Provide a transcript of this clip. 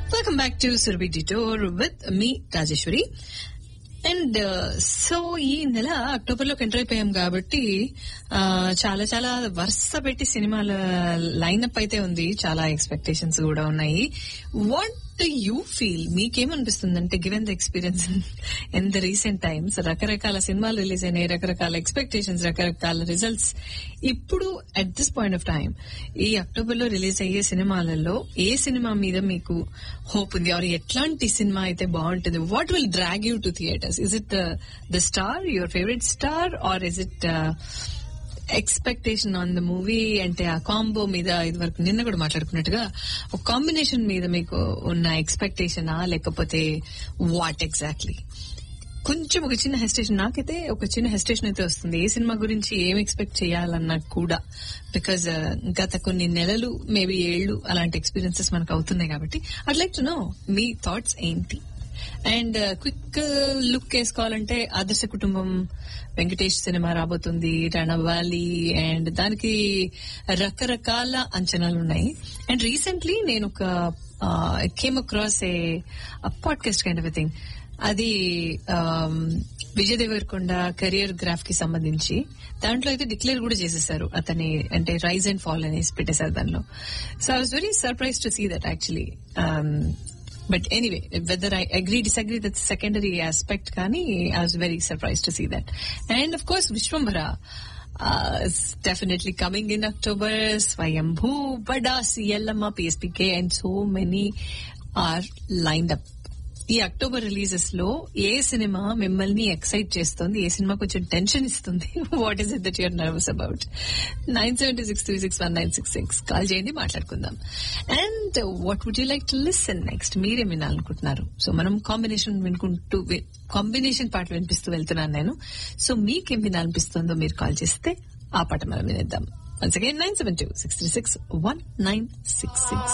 welcome back to Surabhi detour with me Rajeshwari and so ఈ నెల October లోకి ఎంటర్ అయిపోయాం కాబట్టి ఆ, చాలా చాలా వరుస పెట్టి సినిమాల లైనప్ అయితే ఉంది చాలా ఎక్స్పెక్టేషన్స్ కూడా ఉన్నాయి వాట్ డు యూ ఫీల్ మీకేమనిపిస్తుంది అంటే given the experience in the recent times రకరకాల సినిమాలు రిలీజ్ అయినాయి రకరకాల ఎక్స్పెక్టేషన్స్ రకరకాల రిజల్ట్స్ ఇప్పుడు at this point of time ఈ అక్టోబర్ లో రిలీజ్ అయ్యే సినిమాలలో ఏ సినిమా మీద మీకు హోప్ ఉంది ఆర్ ఎట్లాంటి సినిమా అయితే బాగుంటుంది what will drag you to theatres is it the star your favourite star or is it expectation on the movie అంటే ఆ కాంబో మీద ఇది వరకు నిన్న కూడా మాట్లాడుకున్నట్టుగా ఒక కాంబినేషన్ మీద మీకు ఉన్న ఎక్స్పెక్టేషనా లేకపోతే వాట్ ఎగ్జాక్ట్లీ కొంచెం ఒక చిన్న హెస్టేషన్ నాకైతే ఒక చిన్న హెస్టేషన్ అయితే వస్తుంది ఏ సినిమా గురించి ఏం ఎక్స్పెక్ట్ చేయాలన్నా కూడా బికాజ్ గత కొన్ని నెలలు మేబీ ఏళ్లు అలాంటి ఎక్స్పీరియన్సెస్ మనకు అవుతున్నాయి కాబట్టి ఐడ్ లైక్ టు నో మీ థాట్స్ ఏంటి అండ్ క్విక్ లుక్ వేసుకోవాలంటే ఆదర్శ కుటుంబం వెంకటేష్ సినిమా రాబోతుంది రణవాలి అండ్ దానికి రకరకాల అంచనాలు ఉన్నాయి అండ్ రీసెంట్లీ నేను ఒక came across a podcast kind of thing అది um, Vijay Deverakonda career graph కి సంబంధించి దాంట్లో అయితే డిక్లేర్ కూడా చేసేసారు అతని అంటే రైజ్ అండ్ ఫాల్ అనేసి పెట్టేశారు దానిలో so I was very surprise to see that actually but anyway whether I agree disagree that secondary aspect కానీ I was very surprise to see that and of course Vishwambhara definitely coming in October Swayambhu బడా సిఎల్ఎమ్మ PSPK and so many are lined up ఈ October releases లో ఏ సినిమా మిమ్మల్ని excite చేస్తుంది ఏ సినిమా కొంచెం టెన్షన్ ఇస్తుంది what is it that you're nervous about nine seventy six three six one nine six six call చేయండి మాట్లాడుకుందాం and what would you like to listen next మీరేం వినాలనుకుంటున్నారు సో మనం కాంబినేషన్ వినుకుంటూ కాంబినేషన్ పాట వినిపిస్తూ వెళ్తున్నాను నేను సో మీకేం వినాలనిపిస్తుందో మీరు కాల్ చేస్తే ఆ పాట మనం వినేద్దాం once again nine seven two six three six one nine six six